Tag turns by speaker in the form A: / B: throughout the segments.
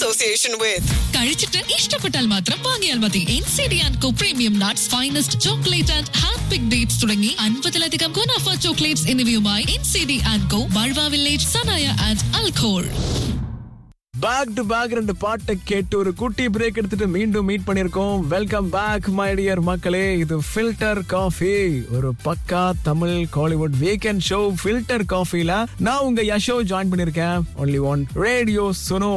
A: association with.
B: കഴിച്ചിട്ട് ഇഷ്ടപ്പെട്ടാൽ മാത്രം വാങ്ങിയാൽ മതി N C D and co premium nuts finest chocolate and hand pick dates തുടങ്ങി അൻപതിലധികം ഗുണാഫ ചോക്ലേറ്റ്സ് എന്നിവയുമായി N C D and co ബൾവ വില്ലേജ് സനായ ആൻഡ് അൽഖോൾ
C: பேக் டு பேக் ரெண்டு பாட்டை கேட்டு ஒரு குட்டி பிரேக் எடுத்துட்டு மீண்டும் மீட் பண்ணிருக்கோம் வெல்கம் பேக் மை டியர் மக்களே இது ஃபில்டர் காஃபி ஒரு பக்கா Tamil Kollywood weekend show filter காஃபில நான் உங்க யஷோ ஜாயின் பண்ணிருக்கேன் only one radio Suno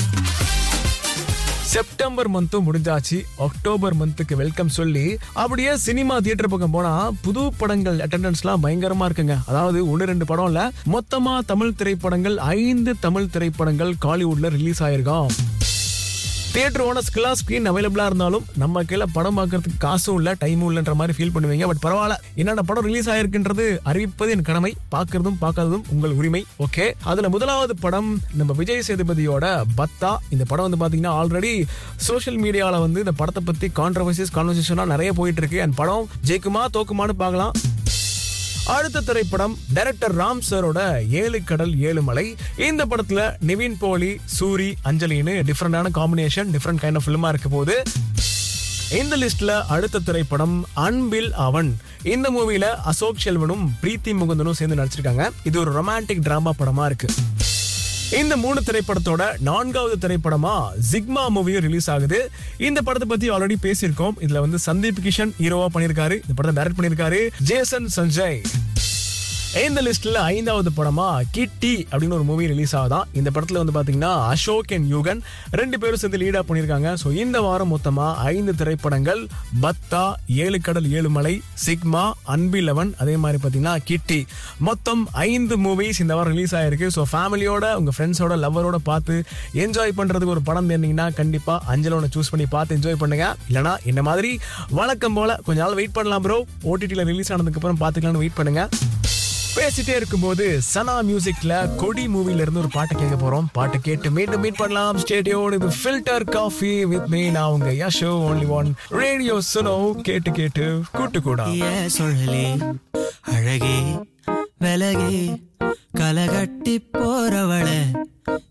C: September மந்த்தும் முடிஞ்சாச்சு அக்டோபர் மந்த்துக்கு வெல்கம் சொல்லி அப்படியே சினிமா தியேட்டர் பக்கம் போனா புது படங்கள் அட்டெண்டன்ஸ்லாம் பயங்கரமா இருக்குங்க அதாவது ஒன்னு ரெண்டு படம் இல்ல மொத்தமா தமிழ் திரைப்படங்கள் ஐந்து தமிழ் திரைப்படங்கள் காலிவுட்ல ரிலீஸ் ஆயிருக்காம் தியேட்டர் ஓனர்ஸ்க்குலாம் ஸ்க்ரீன் அவைலபிளா இருந்தாலும் நம்ம கீழே படம் பார்க்கறதுக்கு காசும் இல்ல டைமும் இல்லைன்ற மாதிரி ஃபீல் பண்ணுவீங்க பட் பரவாயில்ல என்னென்ன படம் ரிலீஸ் ஆயிருக்குன்றது அறிவிப்பது என் கடமை பார்க்கறதும் பார்க்காததும் உங்கள் உரிமை ஓகே அதுல முதலாவது படம் நம்ம விஜய் சேதுபதியோட பத்தா இந்த படம் வந்து பாத்தீங்கன்னா ஆல்ரெடி சோஷியல் மீடியால வந்து இந்த படத்தை பத்தி கான்ட்ரவர்சிஸ் கான்வர்சேஷனா நிறைய போயிட்டு இருக்கு அண்ட் படம் ஜெயிக்குமா தோக்குமான்னு பார்க்கலாம் அடுத்த திரைப்படம் டைரக்டர் ராம் சரோட ஏழு கடல் ஏழு மலை இந்த படத்துல நிவின் போலி சூரி அஞ்சலின்னு டிஃப்ரெண்டான காம்பினேஷன் டிஃப்ரெண்ட் கைண்ட் ஆஃப் ஃபிலிமா இருக்க போது இந்த லிஸ்ட்ல அடுத்த திரைப்படம் அன்பில் அவன் இந்த மூவில அசோக் செல்வனும் பிரீத்தி முகுந்தனும் சேர்ந்து நடிச்சிருக்காங்க இது ஒரு ரொமான்டிக் டிராமா படமா இருக்கு இந்த மூணு திரைப்படத்தோட நான்காவது திரைப்படமா ஜிக்மா மூவியும் ரிலீஸ் ஆகுது இந்த படத்தை பத்தி ஆல்ரெடி பேசியிருக்கோம் இதுல வந்து சந்தீப் கிஷன் ஹீரோவா பண்ணிருக்காரு இந்த படத்தை டைரக்ட் பண்ணிருக்காரு ஜேசன் சஞ்சய் இந்த லிஸ்ட்ல ஐந்தாவது படமா கிட்டி அப்படின்னு ஒரு மூவி ரிலீஸ் ஆகுதான் இந்த படத்துல வந்து பாத்தீங்கன்னா அசோக் அண்ட் யுகன் ரெண்டு பேரும் சேர்ந்து லீடா பண்ணிருக்காங்க ஸோ இந்த வாரம் மொத்தமா ஐந்து திரைப்படங்கள் பத்தா ஏழு கடல் ஏழு மலை சிக்மா அன்பிலவன் அதே மாதிரி பாத்தீங்கன்னா கிட்டி மொத்தம் ஐந்து மூவிஸ் இந்த வாரம் ரிலீஸ் ஆயிருக்கு ஸோ ஃபேமிலியோட உங்க ஃப்ரெண்ட்ஸோட லவ்வரோட பார்த்து என்ஜாய் பண்றதுக்கு ஒரு படம் தேர்ந்தீங்கன்னா கண்டிப்பா அஞ்சலோட சூஸ் பண்ணி பார்த்து என்ஜாய் பண்ணுங்க இல்லனா இந்த மாதிரி வழக்கம் போல கொஞ்ச நாள் வெயிட் பண்ணலாம் ப்ரோ ஓடிடியில் ரிலீஸ் ஆனதுக்கு அப்புறம் பார்த்துக்கலாம்னு வெயிட் பண்ணுங்க பேசிட்டே இருக்கும்போது சனா மியூசிக்ல கொடி மூவில இருந்து ஒரு பாட்டு கேட்க போறோம் பாட்டு கேட்டு மீண்டும் மீட் பண்ணலாம் ஸ்டேடியோட இது ஃபில்டர் காஃபி வித் மீ நான் உங்க Yasho only one radio Suno கேட்டு கேட்டு கூட்டு கூடா
D: ஏ சொல்லி அழகே விலகே கலகட்டி போறவள